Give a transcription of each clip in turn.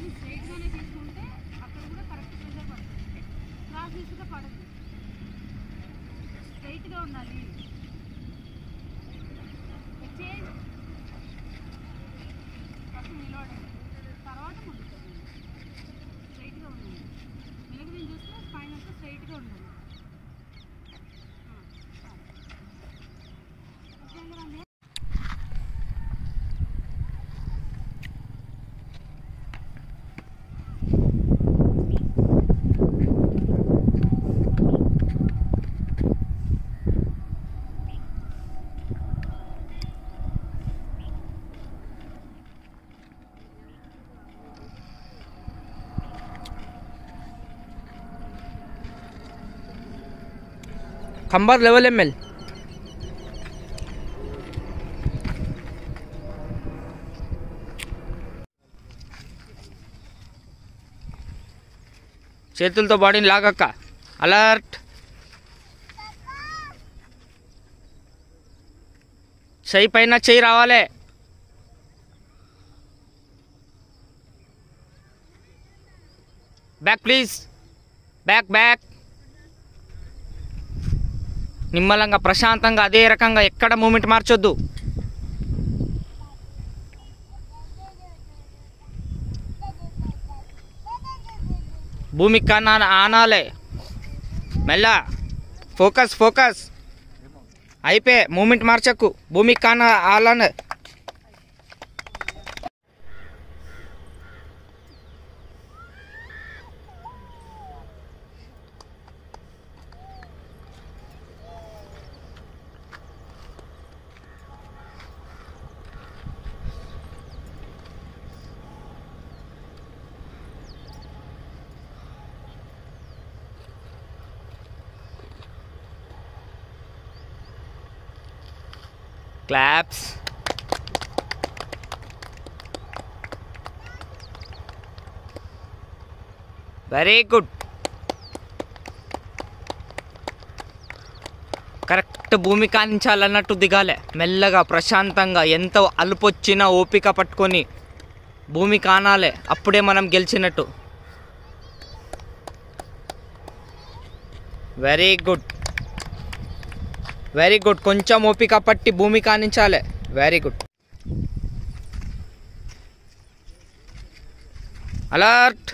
కొంచెం స్ట్రైట్గానే తీసుకుంటే అక్కడ కూడా కరెక్ట్ ప్రెషర్ పడుతుంది క్రాస్ తీసుకుంటే పడదు స్ట్రైట్గా ఉండాలి చేంజ్ ఫస్ట్ నిలబడండి తర్వాత ముందుకు స్ట్రైట్గా ఉండండి వెనక్కి నేను చూస్తే స్పైన్ అంతా స్ట్రైట్గా ఉండాలి ఆ, చాలు. ఓకే అండి खंबार लेवल एम एल చేతులతో బాడీని లాగక్క అలర్ట్ చెయ్యి పైన చెయ్యి రావాలి బ్యాక్ ప్లీజ్ బ్యాక్ బ్యాక్ నిమ్మలంగా ప్రశాంతంగా అదే రకంగా ఎక్కడ మూమెంట్ మార్చొద్దు భూమి కన్నా ఆనాలే మెల్ల ఫోకస్ ఫోకస్ అయిపోయి మూమెంట్ మార్చకు భూమి కాన ఆలనే క్లాప్స్ వెరీ గుడ్ కరెక్ట్ భూమి కానించాలన్నట్టు దిగాలే మెల్లగా ప్రశాంతంగా ఎంత అలుపొచ్చినా ఓపిక పట్టుకొని భూమి కానాలే అప్పుడే మనం గెలిచినట్టు వెరీ గుడ్ వెరీ గుడ్ కొంచెం ఓపిక పట్టి భూమి కానించాలే very good alert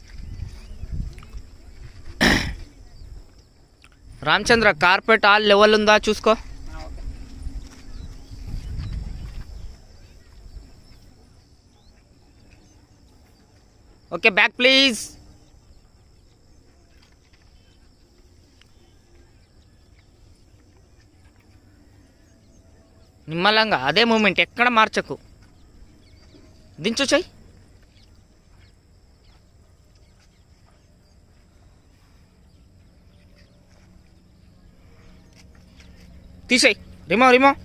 Ramachandra carpet all level ఉందా చూసుకో ఓకే బ్యాక్ ప్లీజ్ నిమ్మలంగా అదే మూమెంట్ ఎక్కడ మార్చకు దించు చెయ్యి తీసేయి రిమో రిమో